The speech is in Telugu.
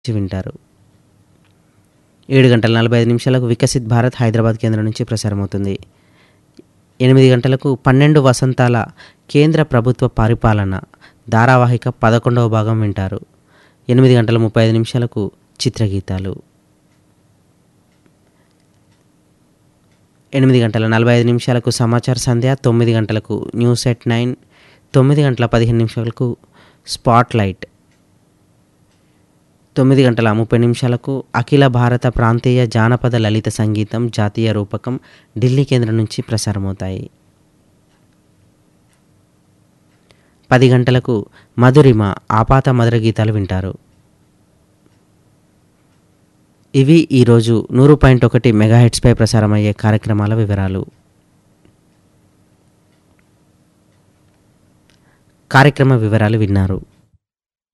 నుంచి వింటారు ఏడు గంటల నలభై ఐదు నిమిషాలకు వికసిత్ భారత్ హైదరాబాద్ కేంద్రం నుంచి ప్రసారమవుతుంది ఎనిమిది గంటలకు పన్నెండు వసంతాల కేంద్ర ప్రభుత్వ పరిపాలన ధారావాహిక పదకొండవ భాగం వింటారు ఎనిమిది గంటల ముప్పై ఐదు నిమిషాలకు చిత్రగీతాలు ఎనిమిది గంటల నలభై ఐదు నిమిషాలకు సమాచార సంధ్య తొమ్మిది గంటలకు న్యూస్ ఎట్ నైన్ తొమ్మిది గంటల పదిహేను నిమిషాలకు స్పాట్ లైట్ తొమ్మిది గంటల ముప్పై నిమిషాలకు అఖిల భారత ప్రాంతీయ జానపద లలిత సంగీతం జాతీయ రూపకం ఢిల్లీ కేంద్రం నుంచి ప్రసారమవుతాయి పది గంటలకు మధురిమ ఆపాత మధుర గీతాలు వింటారు ఇవి ఈరోజు నూరు పాయింట్ ఒకటి మెగాహెట్స్పై ప్రసారమయ్యే కార్యక్రమాల వివరాలు కార్యక్రమ వివరాలు విన్నారు